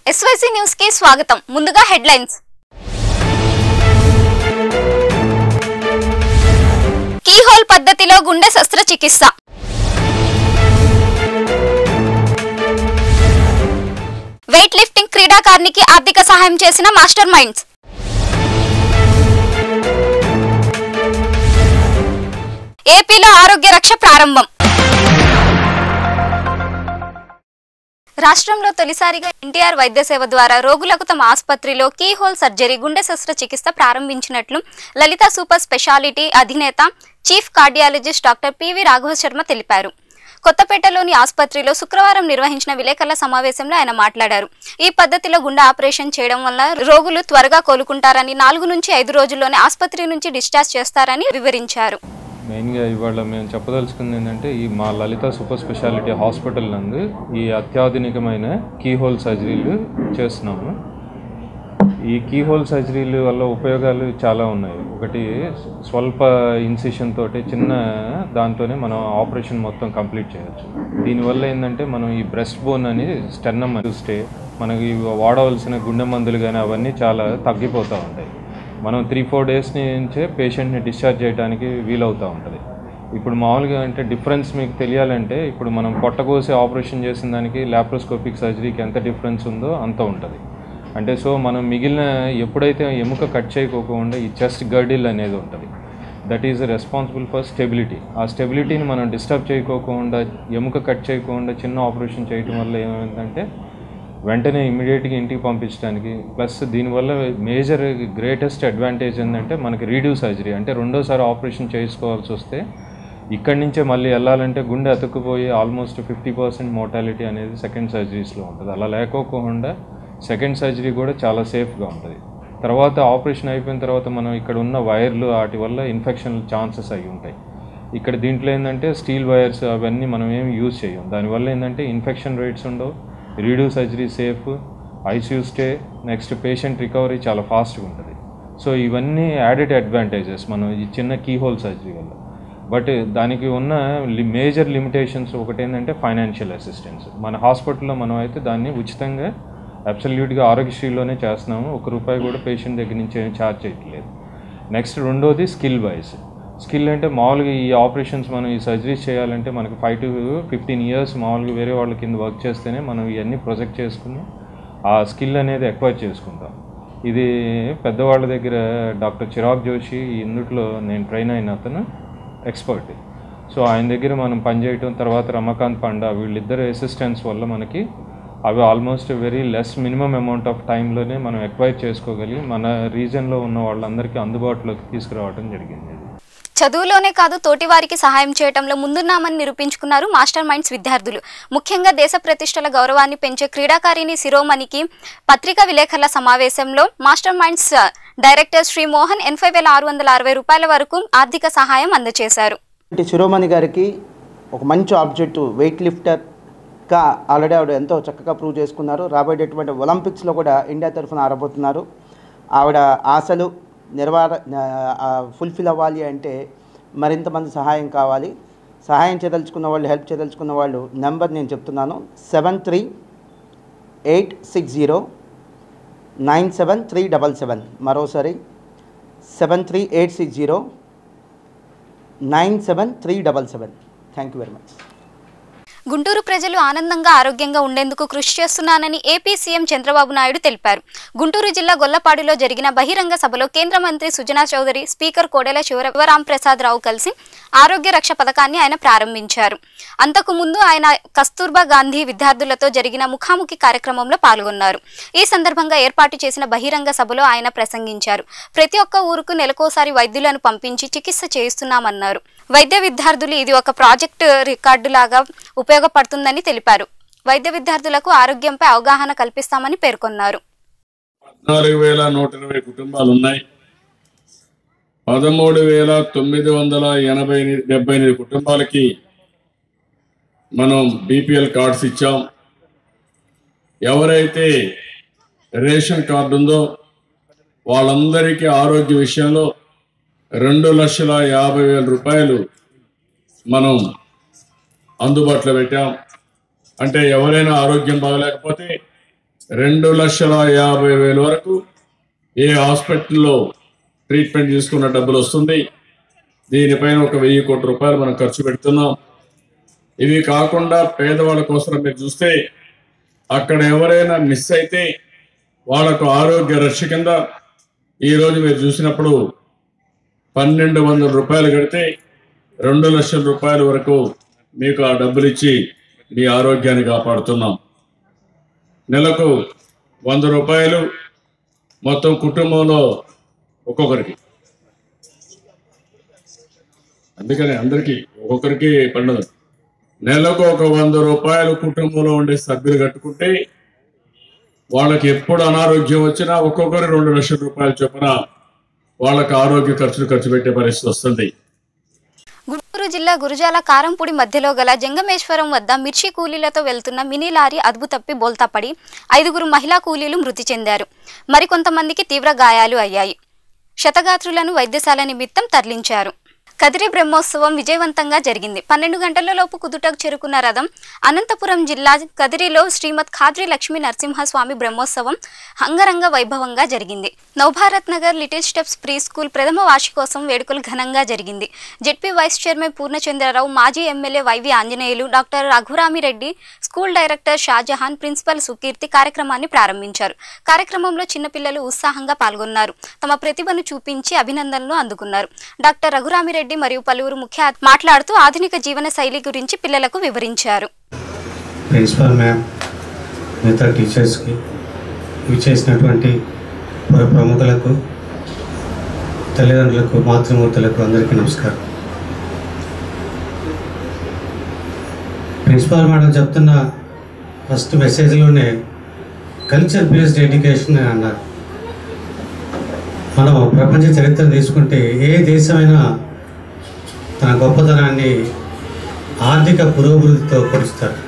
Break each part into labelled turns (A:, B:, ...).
A: SYC news కి స్వాగతం ముందుగా హెడ్లైన్స్ కీహోల్ పద్ధతిలో గుండె శస్త్రచికిత్స వెయిట్ లిఫ్టింగ్ క్రీడాకారిణికి ఆర్థిక సహాయం చేసిన మాస్టర్ మైండ్స్ ఏపీలో ఆరోగ్య రక్ష ప్రారంభం రాష్ట్రంలో తొలిసారిగా ఎన్టీఆర్ వైద్య సేవ ద్వారా రోగులకు తమ ఆసుపత్రిలో కీహోల్ సర్జరీ గుండె శస్త్రచికిత్స ప్రారంభించినట్లు లలిత సూపర్ స్పెషాలిటీ అధినేత chief cardiologist doctor PV Raghava Sharma తెలిపారు కొత్తపేటలోని ఆసుపత్రిలో శుక్రవారం నిర్వహించిన విలేకరుల సమావేశంలో ఆయన మాట్లాడారు ఈ పద్ధతిలో గుండె ఆపరేషన్ చేయడం వల్ల రోగులు త్వరగా కోలుకుంటారని నాలుగు నుంచి ఐదు రోజుల్లోనే ఆసుపత్రి నుంచి డిశ్చార్జ్ చేస్తారని వివరించారు
B: మెయిన్గా ఇవాళ మేము చెప్పదలుచుకుంది ఏంటంటే ఈ మా లలిత సూపర్ స్పెషాలిటీ హాస్పిటల్ నందు ఈ అత్యాధునికమైన కీహోల్ సర్జరీలు చేస్తున్నాము ఈ కీహోల్ సర్జరీలు వల్ల ఉపయోగాలు చాలా ఉన్నాయి ఒకటి స్వల్ప ఇన్సిషన్ తోటి చిన్న దాంతోనే మనం ఆపరేషన్ మొత్తం కంప్లీట్ చేయొచ్చు దీనివల్ల ఏంటంటే మనం ఈ బ్రెస్ట్ బోన్ అని స్టెన్నం చూస్తే మనకి వాడవలసిన గుండె మందులు కానీ అవన్నీ చాలా తగ్గిపోతూ ఉంటాయి మనం త్రీ ఫోర్ డేస్ నుంచే పేషెంట్ని డిశ్చార్జ్ చేయడానికి వీలవుతూ ఉంటుంది ఇప్పుడు మామూలుగా అంటే డిఫరెన్స్ మీకు తెలియాలంటే ఇప్పుడు మనం పొట్టకోసి ఆపరేషన్ చేసిన దానికి లాప్రోస్కోపిక్ సర్జరీకి ఎంత డిఫరెన్స్ ఉందో అంత ఉంటుంది అంటే సో మనం మిగిలిన ఎప్పుడైతే ఎముక కట్ చేయకోకుండా ఈ చెస్ట్ గర్డిల్ అనేది ఉంటుంది that is responsible for stability ఆ స్టెబిలిటీని మనం డిస్టర్బ్ చేయకోకుండా ఎముక కట్ చేయకుండా చిన్న ఆపరేషన్ చేయటం వల్ల ఏమైందంటే వెంటనే ఇమీడియట్గా ఇంటికి పంపించడానికి ప్లస్ దీనివల్ల మేజర్ గ్రేటెస్ట్ అడ్వాంటేజ్ ఏంటంటే మనకి రీడ్యూ సర్జరీ అంటే రెండోసారి ఆపరేషన్ చేసుకోవాల్సి వస్తే ఇక్కడి నుంచే మళ్ళీ వెళ్ళాలంటే గుండె అతుక్కుపోయి ఆల్మోస్ట్ ఫిఫ్టీ పర్సెంట్ మోటాలిటీ అనేది సెకండ్ సర్జరీస్లో ఉంటుంది అలా లేకోకుండా సెకండ్ సర్జరీ కూడా చాలా సేఫ్గా ఉంటుంది తర్వాత ఆపరేషన్ అయిపోయిన తర్వాత మనం ఇక్కడ ఉన్న వైర్లు వాటి వల్ల ఇన్ఫెక్షన్ ఛాన్సెస్ అయి ఉంటాయి ఇక్కడ దీంట్లో ఏంటంటే స్టీల్ వైర్స్ అవన్నీ మనం ఏం యూజ్ చేయం దానివల్ల ఏంటంటే ఇన్ఫెక్షన్ రేట్స్ ఉండవు redo surgery safe ICU stay next patient recovery చాలా ఫాస్ట్గా ఉంటుంది సో ఇవన్నీ యాడెడ్ అడ్వాంటేజెస్ మనం ఈ చిన్న కీహోల్ సర్జరీ వల్ల బట్ దానికి ఉన్న మేజర్ లిమిటేషన్స్ ఒకటి ఏంటంటే ఫైనాన్షియల్ అసిస్టెన్స్ మన హాస్పిటల్లో మనం అయితే దాన్ని ఉచితంగా అబ్సల్యూట్గా ఆరోగ్యశ్రీలోనే చేస్తున్నాము ఒక రూపాయి కూడా పేషెంట్ దగ్గర నుంచి ఏం ఛార్జ్ చేయట్లేదు నెక్స్ట్ రెండోది స్కిల్ వైజ్ స్కిల్ అంటే మామూలుగా ఈ ఆపరేషన్స్ మనం ఈ సర్జరీస్ చేయాలంటే మనకు ఫైవ్ టు ఫిఫ్టీన్ ఇయర్స్ మామూలుగా వేరే వాళ్ళ కింద వర్క్ చేస్తేనే మనం ఇవన్నీ ప్రొజెక్ట్ చేసుకుని ఆ స్కిల్ అనేది ఎక్వైర్ చేసుకుంటాం ఇది పెద్దవాళ్ళ దగ్గర డాక్టర్ చిరాగ్ జోషి ఇందుట్లో నేను ట్రైన్ అయిన అతను ఎక్స్పర్ట్ సో ఆయన దగ్గర మనం పనిచేయటం తర్వాత రమాకాంత్ పండా వీళ్ళిద్దరు అసిస్టెంట్స్ వల్ల మనకి అవి almost very less minimum amount of టైంలోనే మనం ఎక్వైర్ చేసుకోగలిగి మన రీజన్లో ఉన్న వాళ్ళందరికీ అందుబాటులోకి తీసుకురావడం జరిగింది
A: చదువులోనే కాదు తోటి వారికి సహాయం చేయడంలో ముందున్నామని నిరూపించుకున్నారు మాస్టర్ మైండ్స్ విద్యార్థులు ముఖ్యంగా దేశ ప్రతిష్టల గౌరవాన్ని పెంచే క్రీడాకారిణి శిరోమణికి పత్రికా విలేకరుల సమావేశంలో master minds director Shri Mohan ఎనభై వేల ఆరు వందల అరవై రూపాయల వరకు ఆర్థిక సహాయం అందజేశారు
C: అంటే శిరోమణి గారికి ఒక మంచి ఆబ్జెక్ట్ వెయిట్ లిఫ్టర్గా ఆల్రెడీ ఆవిడ ఎంతో చక్కగా ప్రూవ్ చేసుకున్నారు రాబోయేటటువంటి ఒలింపిక్స్లో కూడా ఇండియా తరఫున ఆడబోతున్నారు ఆవిడ ఆశలు నిర్వార ఫుల్ఫిల్ అవ్వాలి అంటే మరింత మంది సహాయం కావాలి సహాయం చేయదలుచుకున్న వాళ్ళు హెల్ప్ చేయదలుచుకున్న వాళ్ళు నెంబర్ నేను చెప్తున్నాను seven three eight six zero nine seven three double seven మరోసారి seven three eight six zero nine seven three double seven thank you very much
A: Guntur ప్రజలు ఆనందంగా ఆరోగ్యంగా ఉండేందుకు కృషి చేస్తున్నానని ఏపీ సీఎం చంద్రబాబు నాయుడు తెలిపారు గుంటూరు జిల్లా గొల్లపాడులో జరిగిన బహిరంగ సభలో కేంద్ర మంత్రి సుజనా చౌదరి స్పీకర్ కోడెల శివరాం ప్రసాద్ రావు కలిసి ఆరోగ్య రక్ష పథకాన్ని ఆయన ప్రారంభించారు అంతకు ముందు ఆయన కస్తూర్బా గాంధీ విద్యార్థులతో జరిగిన ముఖాముఖి కార్యక్రమంలో పాల్గొన్నారు ఈ సందర్భంగా ఏర్పాటు చేసిన బహిరంగ సభలో ఆయన ప్రసంగించారు ప్రతి ఒక్క ఊరుకు నెలకోసారి వైద్యులను పంపించి చికిత్స చేయిస్తున్నామన్నారు వైద్య విద్యార్థులు ఇది ఒక ప్రాజెక్టు రికార్డు లాగా ఉపయోగపడుతుందని తెలిపారు వైద్య విద్యార్థులకు ఆరోగ్యంపై అవగాహన కల్పిస్తామని పేర్కొన్నారు
D: పద్నాలుగు వేల నూట ఇరవై కుటుంబాలు ఉన్నాయి పదమూడు వేల తొమ్మిది వందల ఎనభై ఎనిమిది- డెబ్బై ఎనిమిది కుటుంబాలకి మనం బీపీఎల్ కార్డ్స్ ఇచ్చాం ఎవరైతే రేషన్ కార్డు ఉందో వాళ్ళందరికీ ఆరోగ్య విషయంలో రెండు లక్షల యాభై వేల రూపాయలు మనం అందుబాటులో పెట్టాం అంటే ఎవరైనా ఆరోగ్యం బాగలేకపోతే రెండు లక్షల యాభై వేల వరకు ఏ హాస్పిటల్లో ట్రీట్మెంట్ తీసుకున్న డబ్బులు వస్తుంది దీనిపైన ఒక వెయ్యి కోట్ల రూపాయలు మనం ఖర్చు పెడుతున్నాం ఇవి కాకుండా పేదవాళ్ళ కోసం మీరు చూస్తే అక్కడ ఎవరైనా మిస్ అయితే వాళ్ళకు ఆరోగ్య రక్ష కింద ఈరోజు మీరు చూసినప్పుడు పన్నెండు వందల రూపాయలు కడితే రెండు లక్షల రూపాయల వరకు మీకు ఆ డబ్బులు ఇచ్చి మీ ఆరోగ్యాన్ని కాపాడుతున్నాం నెలకు వంద రూపాయలు మొత్తం కుటుంబంలో ఒక్కొక్కరికి అందుకని అందరికీ ఒక్కొక్కరికి పండుగ నెలకు ఒక వంద రూపాయలు కుటుంబంలో ఉండే సభ్యులు కట్టుకుంటే వాళ్ళకి ఎప్పుడు అనారోగ్యం వచ్చినా ఒక్కొక్కరు రెండు లక్షల రూపాయల చొప్పున వాళ్ళకి ఆరోగ్య ఖర్చులు ఖర్చు పెట్టే పరిస్థితి వస్తుంది
A: గుంటూరు జిల్లా గురుజాల కారంపూడి మధ్యలో గల జంగమేశ్వరం వద్ద మిర్చి కూలీలతో వెళ్తున్న మినీ లారీ అదుపు తప్పి బోల్తాపడి ఐదుగురు మహిళా కూలీలు మృతి చెందారు మరికొంతమందికి తీవ్ర గాయాలు అయ్యాయి శతగాత్రులను వైద్యశాల నిమిత్తం తరలించారు కదిరి బ్రహ్మోత్సవం విజయవంతంగా జరిగింది పన్నెండు గంటల లోపు కుదుటకు చేరుకున్న రథం అనంతపురం జిల్లా కదిరిలో శ్రీమద్ ఖాద్రి లక్ష్మీ నరసింహస్వామి బ్రహ్మోత్సవం అంగరంగ వైభవంగా జరిగింది Navabharat Nagar little steps pre school ప్రథమ వార్షికోత్సవం వేడుకలు ఘనంగా జరిగింది జెడ్పీ వైస్ చైర్మన్ పూర్ణచంద్రరావు మాజీ MLA YV Anjaneyulu doctor Raghurami Reddy school director Shahjahan principal Sukeerthi కార్యక్రమాన్ని ప్రారంభించారు కార్యక్రమంలో చిన్నపిల్లలు ఉత్సాహంగా పాల్గొన్నారు తమ ప్రతిభను చూపించి అభినందనలు అందుకున్నారు డాక్టర్ రఘురామిరెడ్డి మరియు పలువురు ముఖ్య అతి- మాట్లాడుతూ ఆధునిక జీవన శైలి గురించి పిల్లలకు వివరించారు
E: ప్రిన్సిపల్ మ్యామ్ మిగతా టీచర్స్కి ఇవి చేసినటువంటి పుర ప్రముఖులకు తల్లిదండ్రులకు మాతృమూర్తులకు అందరికీ నమస్కారం ప్రిన్సిపాల్ మేడం చెప్తున్న ఫస్ట్ మెసేజ్లోనే కల్చర్ బేస్డ్ ఎడ్యుకేషన్ అని అన్నారు మనం ప్రపంచ చరిత్ర తీసుకుంటే ఏ దేశమైనా తన గొప్పతనాన్ని ఆర్థిక పురోభివృద్ధితో కొలుస్తారు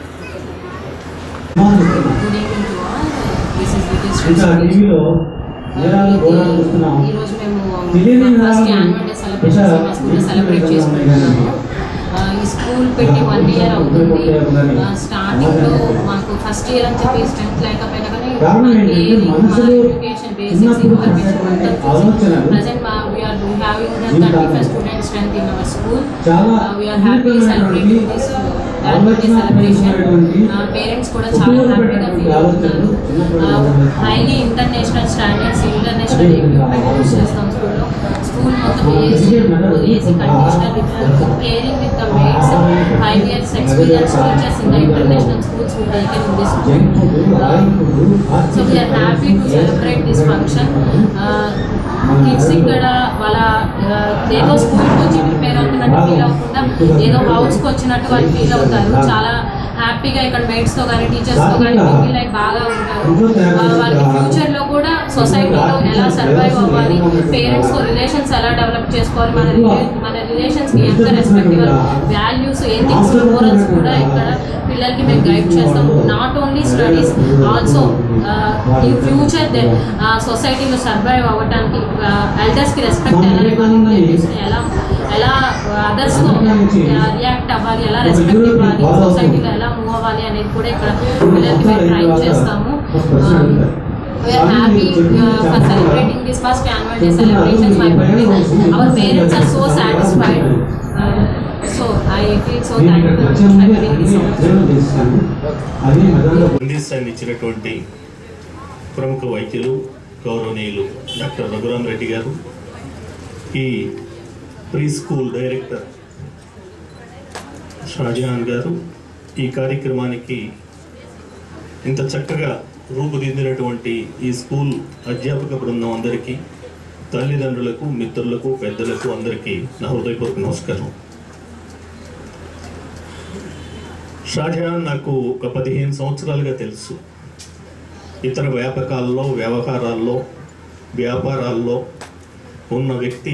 F: good evening to all this is Vijay
E: ఇంకా టీవీలో నేరాలు ఘోరాలు చూస్తున్నాం
F: ఈరోజు మేము
E: తెలియని
F: ఫస్ట్
E: నేరాలు
F: యాన్యువల్ డే సెలబ్రేషన్స్ మా స్కూల్లో సెలబ్రేట్ చేసుకుంటున్నాము ఆ, ఈ స్కూల్ పెట్టి వన్ ఇయర్ అవుతుంది స్టార్టింగ్లో మాకు ఫస్ట్ ఇయర్ అని చెప్పి స్ట్రెంత్ లేకపోయినా కానీ
E: కారణం ఏంటంటే
F: ఏది మన
E: మనసులో
F: ఎడ్యుకేషన్ బేసిక్స్
E: ఉన్నప్పుడు
F: ఇన్ఫర్మేషన్
E: కలిగేటువంటి ఆలోచనలు
F: ప్రజెంట్ మా వీఆర్ హ్యావింగ్
E: దీని
F: థర్టీ ఫైవ్
E: కారణంగా
F: student strength in our school
E: చాలా
F: we are happy celebrating this annual day celebration parents కూడా చాలా హ్యాపీగా ఫీల్ అవుతున్నారు highly international standards international equipment use చేస్తాం స్కూల్లో స్కూల్ మొత్తం AC AC conditioner with food caring with the maids five years experience teachers in the international schools who taken in this school. Uh, so we are happy to celebrate this function. Kids ఇక్కడ వాళ్ళ uh, ఏదో స్కూల్కి వచ్చి prepare అవుతున్నట్టు feel అవ్వకుండా ఏదో హౌస్కి వచ్చినట్టు వాళ్ళు ఫీల్ అవుతారు చాలా హ్యాపీగా ఇక్కడ మేట్స్తో కానీ టీచర్స్తో కానీ ఫీల్ లైక్ బాగా ఉంటారు Uh, వాళ్ళకి ఫ్యూచర్లో కూడా సొసైటీలో ఎలా సర్వైవ్ అవ్వాలి పేరెంట్స్తో రిలేషన్స్ ఎలా డెవలప్ చేసుకోవాలి మన రిలే మన రిలేషన్స్కి ఎంత రెస్పెక్ట్ ఇవ్వాలి వాల్యూస్ ఎథిక్స్ మోరల్స్ కూడా ఇక్కడ పిల్లలకి మేము గైడ్ చేస్తాం not only studies also in future సొసైటీలో సర్వైవ్ అవ్వడానికి ఎల్డర్స్కి రెస్పెక్ట్ ఎలా ఇవ్వాలి relatives ని ఎలా ఎలా అదర్స్తో రియాక్ట్ అవ్వాలి ఎలా రెస్పెక్ట్ ఇవ్వాలి సొసైటీలో ఎలా మూవ్ అవ్వాలి అనేది కూడా ఇక్కడ పిల్లలకి మేము ట్రై చేస్తాము We are happy uh, for celebrating this first annual day celebrations. My our parents are so satisfied. Uh, so I feel so thankful for having this opportunity.
E: అది మెదడులో
G: అందిస్తాన్ని ఇచ్చినటువంటి ప్రముఖ వైద్యులు గౌరవనీయులు డాక్టర్ రఘురామ్ రెడ్డి గారు ఈ ప్రీ స్కూల్ డైరెక్టర్ షాజహాన్ గారు ఈ కార్యక్రమానికి ఇంత చక్కగా రూపుదిద్దినటువంటి ఈ స్కూల్ అధ్యాపక బృందం అందరికీ తల్లిదండ్రులకు మిత్రులకు పెద్దలకు అందరికీ నా హృదయపూర్వక నమస్కారం షాజహాన్ నాకు ఒక పదిహేను సంవత్సరాలుగా తెలుసు ఇతర వ్యాపకాల్లో వ్యవహారాల్లో వ్యాపారాల్లో ఉన్న వ్యక్తి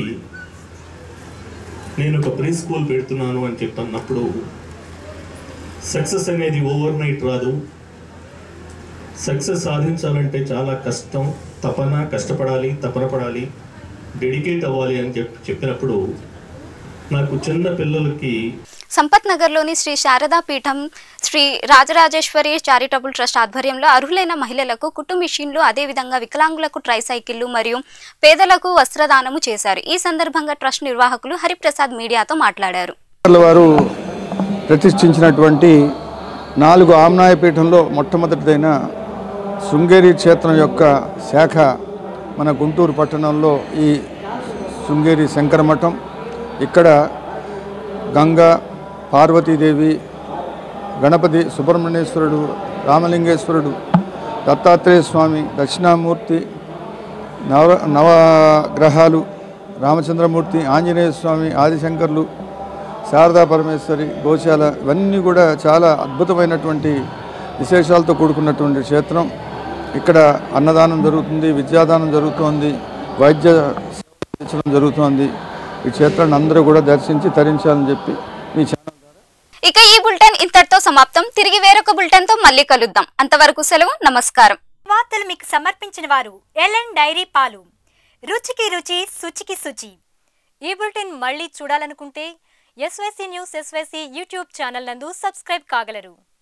G: నేను ఒక ప్రీ స్కూల్ పెడుతున్నాను అని చెప్పన్నప్పుడు సక్సెస్ అనేది ఓవర్ నైట్ రాదు సక్సెస్ సాధించాలంటే చాలా కష్టం తపన కష్టపడాలి తపన పడాలి డెడికేట్ అవ్వాలి అని చెప్పి చెప్పినప్పుడు నాకు చిన్న పిల్లలకి
A: సంపత్ నగర్లోని శ్రీ శారదా పీఠం శ్రీ రాజరాజేశ్వరి చారిటబుల్ ట్రస్ట్ ఆధ్వర్యంలో అర్హులైన మహిళలకు కుట్టు మిషన్లు అదేవిధంగా వికలాంగులకు ట్రైసైకిళ్లు మరియు పేదలకు వస్త్రదానము చేశారు ఈ సందర్భంగా ట్రస్ట్ నిర్వాహకులు హరిప్రసాద్ మీడియాతో మాట్లాడారు
H: వారు ప్రతిష్ఠించినటువంటి నాలుగు ఆమ్నాయ పీఠంలో మొట్టమొదటిదైన శృంగేరి క్షేత్రం యొక్క శాఖ మన గుంటూరు పట్టణంలో ఈ శృంగేరి శంకర మఠం ఇక్కడ గంగా పార్వతీదేవి గణపతి సుబ్రహ్మణ్యేశ్వరుడు రామలింగేశ్వరుడు దత్తాత్రేయ స్వామి దక్షిణామూర్తి నవ నవగ్రహాలు రామచంద్రమూర్తి ఆంజనేయ స్వామి ఆదిశంకర్లు శారదా పరమేశ్వరి గోశాల ఇవన్నీ కూడా చాలా అద్భుతమైనటువంటి విశేషాలతో కూడుకున్నటువంటి క్షేత్రం ఇక్కడ అన్నదానం జరుగుతుంది విద్యాదానం జరుగుతోంది వైద్య సేవలు జరుగుతోంది ఈ క్షేత్రాన్ని అందరూ కూడా దర్శించి తరించాలని చెప్పి మీ ఛానల్
A: ఇక ఈ బులెటిన్ ఇంతటితో సమాప్తం తిరిగి వేరొక బులెటిన్ తో మళ్ళీ కలుద్దాం అంతవరకు సెలవు నమస్కారం
I: వార్తలు మీకు సమర్పించిన వారు ఎల్ఎన్ డైరీ పాలు రుచికి రుచి శుచికి శుచి ఈ బులెటిన్ మళ్ళీ చూడాలనుకుంటే SYC news SYC YouTube channel నందు సబ్స్క్రైబ్ కాగలరు